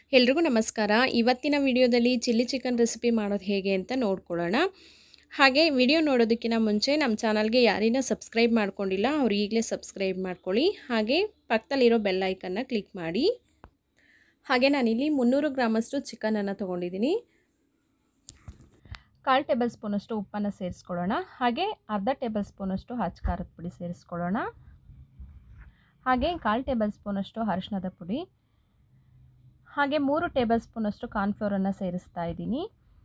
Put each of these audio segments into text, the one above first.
ಎಲ್ರಿಗೂ ನಮಸ್ಕಾರ ಇವತ್ತಿನ ವಿಡಿಯೋದಲ್ಲಿ ಚಿಲ್ಲಿ ಚಿಕನ್ ರೆಸಿಪಿ ಮಾಡೋದು ಹೇಗೆ ಅಂತ ನೋಡ್ಕೊಳ್ಳೋಣ ಹಾಗೆ ವಿಡಿಯೋ ನೋಡೋದಕ್ಕಿಂತ ಮುಂಚೆ ನಮ್ಮ ಚಾನಲ್ಗೆ ಯಾರಿನ ಸಬ್ಸ್ಕ್ರೈಬ್ ಮಾಡ್ಕೊಂಡಿಲ್ಲ ಅವ್ರು ಈಗಲೇ ಸಬ್ಸ್ಕ್ರೈಬ್ ಮಾಡ್ಕೊಳ್ಳಿ ಹಾಗೆ ಪಕ್ಕದಲ್ಲಿರೋ ಬೆಲ್ ಐಕನ್ನ ಕ್ಲಿಕ್ ಮಾಡಿ ಹಾಗೆ ನಾನಿಲ್ಲಿ ಮುನ್ನೂರು ಗ್ರಾಮಷ್ಟು ಚಿಕನನ್ನು ತೊಗೊಂಡಿದ್ದೀನಿ ಕಾಲು ಟೇಬಲ್ ಸ್ಪೂನಷ್ಟು ಉಪ್ಪನ್ನು ಸೇರಿಸ್ಕೊಳ್ಳೋಣ ಹಾಗೆ ಅರ್ಧ ಟೇಬಲ್ ಸ್ಪೂನಷ್ಟು ಹಚ್ಚ ಖಾರದ ಪುಡಿ ಸೇರಿಸ್ಕೊಳ್ಳೋಣ ಹಾಗೆ ಕಾಲು ಟೇಬಲ್ ಸ್ಪೂನಷ್ಟು ಅರಿಶಿಣದ ಪುಡಿ ಹಾಗೆ ಮೂರು ಟೇಬಲ್ ಸ್ಪೂನಷ್ಟು ಕಾರ್ನ್ಫ್ಲೋರನ್ನು ಸೇರಿಸ್ತಾ ಇದ್ದೀನಿ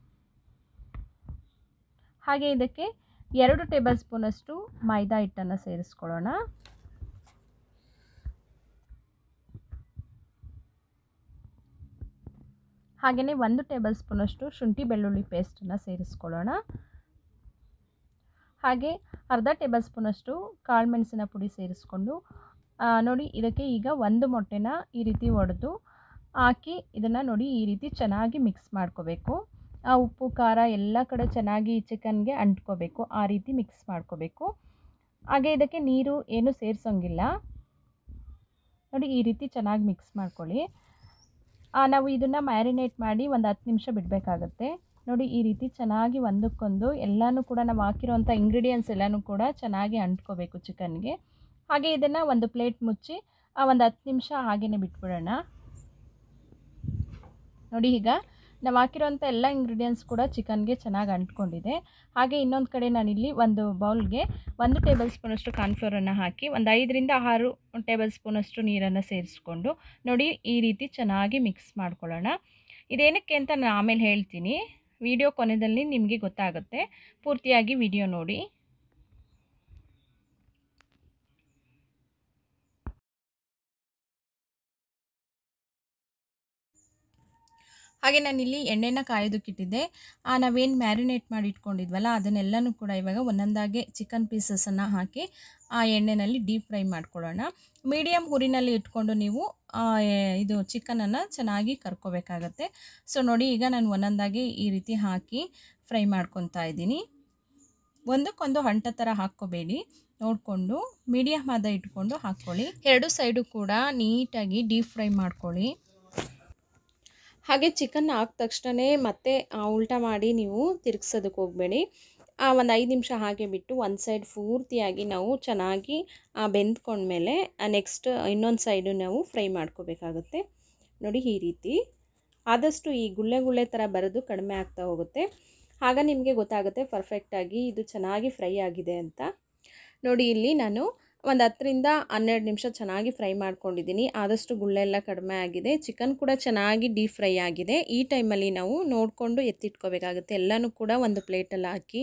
ಹಾಗೆ ಇದಕ್ಕೆ ಎರಡು ಟೇಬಲ್ ಸ್ಪೂನಷ್ಟು ಮೈದಾ ಹಿಟ್ಟನ್ನು ಸೇರಿಸ್ಕೊಳ್ಳೋಣ ಹಾಗೆಯೇ ಒಂದು ಟೇಬಲ್ ಸ್ಪೂನಷ್ಟು ಶುಂಠಿ ಬೆಳ್ಳುಳ್ಳಿ ಪೇಸ್ಟನ್ನು ಸೇರಿಸ್ಕೊಳ್ಳೋಣ ಹಾಗೆ ಅರ್ಧ ಟೇಬಲ್ ಸ್ಪೂನಷ್ಟು ಕಾಳು ಮೆಣಸಿನ ಪುಡಿ ಸೇರಿಸ್ಕೊಂಡು ನೋಡಿ ಇದಕ್ಕೆ ಈಗ ಒಂದು ಮೊಟ್ಟೆನ ಈ ರೀತಿ ಒಡೆದು ಹಾಕಿ ಇದನ್ನು ನೋಡಿ ಈ ರೀತಿ ಚೆನ್ನಾಗಿ ಮಿಕ್ಸ್ ಮಾಡ್ಕೋಬೇಕು ಆ ಉಪ್ಪು ಖಾರ ಎಲ್ಲ ಕಡೆ ಚೆನ್ನಾಗಿ ಚಿಕನ್ಗೆ ಅಂಟ್ಕೋಬೇಕು ಆ ರೀತಿ ಮಿಕ್ಸ್ ಮಾಡ್ಕೋಬೇಕು ಹಾಗೆ ಇದಕ್ಕೆ ನೀರು ಏನು ಸೇರಿಸೋಂಗಿಲ್ಲ ನೋಡಿ ಈ ರೀತಿ ಚೆನ್ನಾಗಿ ಮಿಕ್ಸ್ ಮಾಡ್ಕೊಳ್ಳಿ ನಾವು ಇದನ್ನು ಮ್ಯಾರಿನೇಟ್ ಮಾಡಿ ಒಂದು ಹತ್ತು ನಿಮಿಷ ಬಿಡಬೇಕಾಗತ್ತೆ ನೋಡಿ ಈ ರೀತಿ ಚೆನ್ನಾಗಿ ಒಂದಕ್ಕೊಂದು ಎಲ್ಲನೂ ಕೂಡ ನಾವು ಹಾಕಿರೋಂಥ ಇಂಗ್ರೀಡಿಯೆಂಟ್ಸ್ ಎಲ್ಲನೂ ಕೂಡ ಚೆನ್ನಾಗಿ ಅಂಟ್ಕೋಬೇಕು ಚಿಕನ್ಗೆ ಹಾಗೆ ಇದನ್ನು ಒಂದು ಪ್ಲೇಟ್ ಮುಚ್ಚಿ ಒಂದು ಹತ್ತು ನಿಮಿಷ ಹಾಗೇ ಬಿಟ್ಬಿಡೋಣ ನೋಡಿ ಈಗ ನಾವು ಹಾಕಿರೋಂಥ ಎಲ್ಲ ಇಂಗ್ರೀಡಿಯೆಂಟ್ಸ್ ಕೂಡ ಚಿಕನ್ಗೆ ಚೆನ್ನಾಗಿ ಅಂಟ್ಕೊಂಡಿದೆ ಹಾಗೆ ಇನ್ನೊಂದು ಕಡೆ ನಾನಿಲ್ಲಿ ಒಂದು ಬೌಲ್ಗೆ ಒಂದು ಟೇಬಲ್ ಸ್ಪೂನಷ್ಟು ಕಾರ್ನ್ಫ್ಲೋರನ್ನು ಹಾಕಿ ಒಂದು ಐದರಿಂದ ಆರು ಟೇಬಲ್ ಸ್ಪೂನಷ್ಟು ನೀರನ್ನು ಸೇರಿಸ್ಕೊಂಡು ನೋಡಿ ಈ ರೀತಿ ಚೆನ್ನಾಗಿ ಮಿಕ್ಸ್ ಮಾಡ್ಕೊಳ್ಳೋಣ ಇದೇನಕ್ಕೆ ಅಂತ ನಾನು ಆಮೇಲೆ ಹೇಳ್ತೀನಿ ವಿಡಿಯೋ ಕೊನೆಯಲ್ಲಿ ನಿಮಗೆ ಗೊತ್ತಾಗುತ್ತೆ ಪೂರ್ತಿಯಾಗಿ ವಿಡಿಯೋ ನೋಡಿ ಹಾಗೆ ನಾನಿಲ್ಲಿ ಎಣ್ಣೆನ ಕಾಯೋದಕ್ಕಿಟ್ಟಿದ್ದೆ ನಾವೇನು ಮ್ಯಾರಿನೇಟ್ ಮಾಡಿ ಇಟ್ಕೊಂಡಿದ್ವಲ್ಲ ಅದನ್ನೆಲ್ಲನೂ ಕೂಡ ಇವಾಗ ಒಂದೊಂದಾಗೆ ಚಿಕನ್ ಪೀಸಸನ್ನು ಹಾಕಿ ಆ ಎಣ್ಣೆಯಲ್ಲಿ ಡೀಪ್ ಫ್ರೈ ಮಾಡ್ಕೊಳ್ಳೋಣ ಮೀಡಿಯಮ್ ಹುರಿನಲ್ಲಿ ಇಟ್ಕೊಂಡು ನೀವು ಇದು ಚಿಕನನ್ನು ಚೆನ್ನಾಗಿ ಕರ್ಕೋಬೇಕಾಗತ್ತೆ ಸೊ ನೋಡಿ ಈಗ ನಾನು ಒಂದೊಂದಾಗಿ ಈ ರೀತಿ ಹಾಕಿ ಫ್ರೈ ಮಾಡ್ಕೊತಾ ಇದ್ದೀನಿ ಒಂದಕ್ಕೊಂದು ಹಂಟ ಥರ ಹಾಕ್ಕೋಬೇಡಿ ನೋಡಿಕೊಂಡು ಮೀಡಿಯಮ್ ಆದ ಇಟ್ಕೊಂಡು ಹಾಕ್ಕೊಳ್ಳಿ ಎರಡು ಸೈಡು ಕೂಡ ನೀಟಾಗಿ ಡೀಪ್ ಫ್ರೈ ಮಾಡ್ಕೊಳ್ಳಿ ಹಾಗೆ ಚಿಕನ್ ಹಾಕಿದ ತಕ್ಷಣ ಮತ್ತೆ ಉಲ್ಟಾ ಮಾಡಿ ನೀವು ತಿರುಗ್ಸೋದಕ್ಕೆ ಹೋಗಬೇಡಿ ಒಂದು ಐದು ನಿಮಿಷ ಹಾಗೆ ಬಿಟ್ಟು ಒಂದು ಸೈಡ್ ಪೂರ್ತಿಯಾಗಿ ನಾವು ಚೆನ್ನಾಗಿ ಬೆಂದ್ಕೊಂಡ್ಮೇಲೆ ನೆಕ್ಸ್ಟ್ ಇನ್ನೊಂದು ಸೈಡು ನಾವು ಫ್ರೈ ಮಾಡ್ಕೋಬೇಕಾಗುತ್ತೆ ನೋಡಿ ಈ ರೀತಿ ಆದಷ್ಟು ಈ ಗುಳ್ಳೆ ಗುಳ್ಳೆ ಥರ ಬರೋದು ಕಡಿಮೆ ಆಗ್ತಾ ಹೋಗುತ್ತೆ ಆಗ ನಿಮಗೆ ಗೊತ್ತಾಗುತ್ತೆ ಪರ್ಫೆಕ್ಟಾಗಿ ಇದು ಚೆನ್ನಾಗಿ ಫ್ರೈ ಆಗಿದೆ ಅಂತ ನೋಡಿ ಇಲ್ಲಿ ನಾನು ಒಂದು ಹತ್ತರಿಂದ ಹನ್ನೆರಡು ನಿಮಿಷ ಚೆನ್ನಾಗಿ ಫ್ರೈ ಮಾಡ್ಕೊಂಡಿದ್ದೀನಿ ಆದಷ್ಟು ಗುಳ್ಳೆಲ್ಲ ಕಡಿಮೆ ಆಗಿದೆ ಚಿಕನ್ ಕೂಡ ಚೆನ್ನಾಗಿ ಡೀಪ್ ಫ್ರೈ ಆಗಿದೆ ಈ ಟೈಮಲ್ಲಿ ನಾವು ನೋಡಿಕೊಂಡು ಎತ್ತಿಟ್ಕೋಬೇಕಾಗುತ್ತೆ ಎಲ್ಲನೂ ಕೂಡ ಒಂದು ಪ್ಲೇಟಲ್ಲಿ ಹಾಕಿ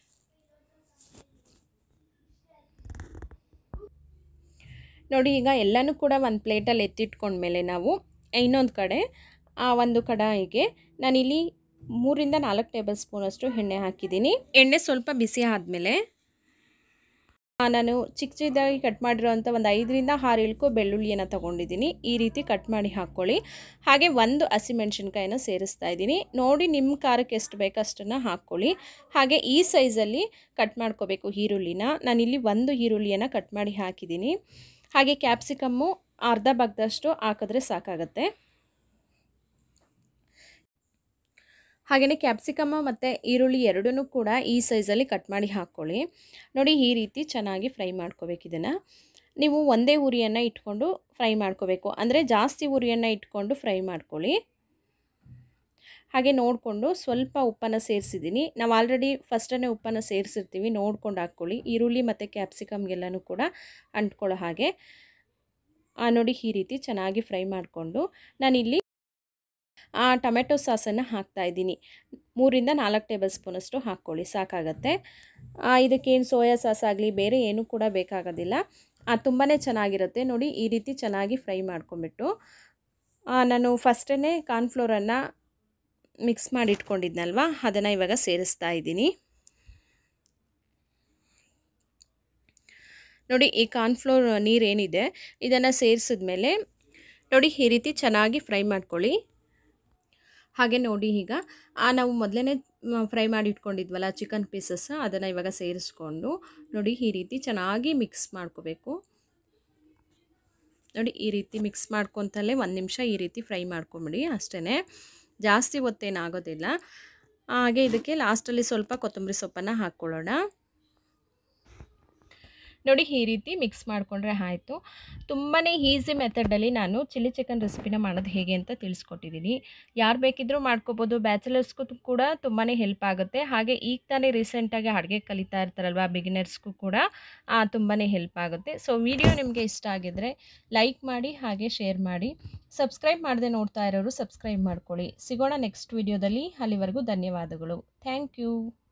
ನೋಡಿ ಈಗ ಎಲ್ಲನೂ ಕೂಡ ಒಂದು ಪ್ಲೇಟಲ್ಲಿ ಎತ್ತಿಟ್ಕೊಂಡ್ಮೇಲೆ ನಾವು ಇನ್ನೊಂದು ಕಡೆ ಒಂದು ಕಡಾಯಿಗೆ ನಾನಿಲ್ಲಿ ಮೂರಿಂದ ನಾಲ್ಕು ಟೇಬಲ್ ಸ್ಪೂನಷ್ಟು ಎಣ್ಣೆ ಹಾಕಿದ್ದೀನಿ ಎಣ್ಣೆ ಸ್ವಲ್ಪ ಬಿಸಿ ಆದಮೇಲೆ ನಾನು ಚಿಕ್ಕ ಚಿಕ್ಕದಾಗಿ ಕಟ್ ಮಾಡಿರೋಂಥ ಒಂದು ಐದರಿಂದ ಆರು ಇಳ್ಕೊ ಬೆಳ್ಳುಳ್ಳಿಯನ್ನು ತೊಗೊಂಡಿದ್ದೀನಿ ಈ ರೀತಿ ಕಟ್ ಮಾಡಿ ಹಾಕ್ಕೊಳ್ಳಿ ಹಾಗೆ ಒಂದು ಹಸಿಮೆಣ್ಸಿನ್ಕಾಯಿನ ಸೇರಿಸ್ತಾ ಇದ್ದೀನಿ ನೋಡಿ ನಿಮ್ಮ ಖಾರಕ್ಕೆ ಎಷ್ಟು ಬೇಕೋ ಅಷ್ಟನ್ನು ಹಾಕ್ಕೊಳ್ಳಿ ಹಾಗೆ ಈ ಸೈಜಲ್ಲಿ ಕಟ್ ಮಾಡ್ಕೋಬೇಕು ಈರುಳ್ಳಿನ ನಾನಿಲ್ಲಿ ಒಂದು ಈರುಳ್ಳಿಯನ್ನು ಕಟ್ ಮಾಡಿ ಹಾಕಿದ್ದೀನಿ ಹಾಗೆ ಕ್ಯಾಪ್ಸಿಕಮ್ಮು ಅರ್ಧ ಭಾಗದಷ್ಟು ಹಾಕಿದ್ರೆ ಸಾಕಾಗತ್ತೆ ಹಾಗೆಯೇ ಕ್ಯಾಪ್ಸಿಕಮ್ಮ ಮತ್ತು ಈರುಳ್ಳಿ ಎರಡೂ ಕೂಡ ಈ ಸೈಜಲ್ಲಿ ಕಟ್ ಮಾಡಿ ಹಾಕ್ಕೊಳ್ಳಿ ನೋಡಿ ಈ ರೀತಿ ಚೆನ್ನಾಗಿ ಫ್ರೈ ಮಾಡ್ಕೋಬೇಕು ಇದನ್ನು ನೀವು ಒಂದೇ ಉರಿಯನ್ನು ಇಟ್ಕೊಂಡು ಫ್ರೈ ಮಾಡ್ಕೋಬೇಕು ಅಂದರೆ ಜಾಸ್ತಿ ಉರಿಯನ್ನು ಇಟ್ಕೊಂಡು ಫ್ರೈ ಮಾಡ್ಕೊಳ್ಳಿ ಹಾಗೆ ನೋಡಿಕೊಂಡು ಸ್ವಲ್ಪ ಉಪ್ಪನ್ನು ಸೇರಿಸಿದ್ದೀನಿ ನಾವು ಆಲ್ರೆಡಿ ಫಸ್ಟನ್ನೇ ಉಪ್ಪನ್ನು ಸೇರಿಸಿರ್ತೀವಿ ನೋಡ್ಕೊಂಡು ಹಾಕ್ಕೊಳ್ಳಿ ಈರುಳ್ಳಿ ಮತ್ತು ಕ್ಯಾಪ್ಸಿಕಮ್ಗೆಲ್ಲನೂ ಕೂಡ ಅಂಟ್ಕೊಳ್ಳೋ ಹಾಗೆ ನೋಡಿ ಈ ರೀತಿ ಚೆನ್ನಾಗಿ ಫ್ರೈ ಮಾಡಿಕೊಂಡು ನಾನಿಲ್ಲಿ ಆ ಟೊಮೆಟೊ ಸಾಸನ್ನು ಹಾಕ್ತಾಯಿದ್ದೀನಿ ಮೂರಿಂದ ನಾಲ್ಕು ಟೇಬಲ್ ಸ್ಪೂನಷ್ಟು ಹಾಕ್ಕೊಳ್ಳಿ ಸಾಕಾಗತ್ತೆ ಇದಕ್ಕೇನು ಸೋಯಾ ಸಾಸ್ ಆಗಲಿ ಬೇರೆ ಏನೂ ಕೂಡ ಬೇಕಾಗೋದಿಲ್ಲ ತುಂಬಾ ಚೆನ್ನಾಗಿರುತ್ತೆ ನೋಡಿ ಈ ರೀತಿ ಚೆನ್ನಾಗಿ ಫ್ರೈ ಮಾಡ್ಕೊಂಬಿಟ್ಟು ನಾನು ಫಸ್ಟೇ ಕಾರ್ನ್ಫ್ಲೋರನ್ನು ಮಿಕ್ಸ್ ಮಾಡಿ ಇಟ್ಕೊಂಡಿದ್ನಲ್ವ ಅದನ್ನು ಇವಾಗ ಸೇರಿಸ್ತಾ ಇದ್ದೀನಿ ನೋಡಿ ಈ ಕಾರ್ನ್ಫ್ಲೋರ್ ನೀರೇನಿದೆ ಇದನ್ನು ಸೇರಿಸಿದ್ಮೇಲೆ ನೋಡಿ ಈ ರೀತಿ ಚೆನ್ನಾಗಿ ಫ್ರೈ ಮಾಡ್ಕೊಳ್ಳಿ ಹಾಗೆ ನೋಡಿ ಈಗ ನಾವು ಮೊದಲೇ ಫ್ರೈ ಮಾಡಿ ಇಟ್ಕೊಂಡಿದ್ವಲ್ಲ ಚಿಕನ್ ಪೀಸಸ್ ಅದನ್ನು ಇವಾಗ ಸೇರಿಸ್ಕೊಂಡು ನೋಡಿ ಈ ರೀತಿ ಚೆನ್ನಾಗಿ ಮಿಕ್ಸ್ ಮಾಡ್ಕೋಬೇಕು ನೋಡಿ ಈ ರೀತಿ ಮಿಕ್ಸ್ ಮಾಡ್ಕೊತಲೇ ಒಂದು ನಿಮಿಷ ಈ ರೀತಿ ಫ್ರೈ ಮಾಡ್ಕೊಂಬಿಡಿ ಅಷ್ಟೇ ಜಾಸ್ತಿ ಹೊತ್ತೇನಾಗೋದಿಲ್ಲ ಹಾಗೆ ಇದಕ್ಕೆ ಲಾಸ್ಟಲ್ಲಿ ಸ್ವಲ್ಪ ಕೊತ್ತಂಬರಿ ಸೊಪ್ಪನ್ನು ಹಾಕ್ಕೊಳ್ಳೋಣ ನೋಡಿ ಈ ರೀತಿ ಮಿಕ್ಸ್ ಮಾಡಿಕೊಂಡ್ರೆ ಆಯಿತು ತುಂಬಾ ಈಸಿ ಮೆಥಡಲ್ಲಿ ನಾನು ಚಿಲ್ಲಿ ಚಿಕನ್ ರೆಸಿಪಿನ ಮಾಡೋದು ಹೇಗೆ ಅಂತ ತಿಳಿಸ್ಕೊಟ್ಟಿದ್ದೀನಿ ಯಾರು ಬೇಕಿದ್ದರೂ ಮಾಡ್ಕೋಬೋದು ಬ್ಯಾಚಲರ್ಸ್ಗೂ ಕೂಡ ತುಂಬಾ ಹೆಲ್ಪ್ ಆಗುತ್ತೆ ಹಾಗೆ ಈಗ ತಾನೇ ರೀಸೆಂಟಾಗಿ ಅಡುಗೆ ಕಲಿತಾ ಇರ್ತಾರಲ್ವ ಬಿಗಿನರ್ಸ್ಗೂ ಕೂಡ ತುಂಬಾ ಹೆಲ್ಪ್ ಆಗುತ್ತೆ ಸೊ ವಿಡಿಯೋ ನಿಮಗೆ ಇಷ್ಟ ಆಗಿದ್ದರೆ ಲೈಕ್ ಮಾಡಿ ಹಾಗೆ ಶೇರ್ ಮಾಡಿ ಸಬ್ಸ್ಕ್ರೈಬ್ ಮಾಡದೆ ನೋಡ್ತಾ ಇರೋರು ಸಬ್ಸ್ಕ್ರೈಬ್ ಮಾಡ್ಕೊಳ್ಳಿ ಸಿಗೋಣ ನೆಕ್ಸ್ಟ್ ವಿಡಿಯೋದಲ್ಲಿ ಅಲ್ಲಿವರೆಗೂ ಧನ್ಯವಾದಗಳು ಥ್ಯಾಂಕ್ ಯು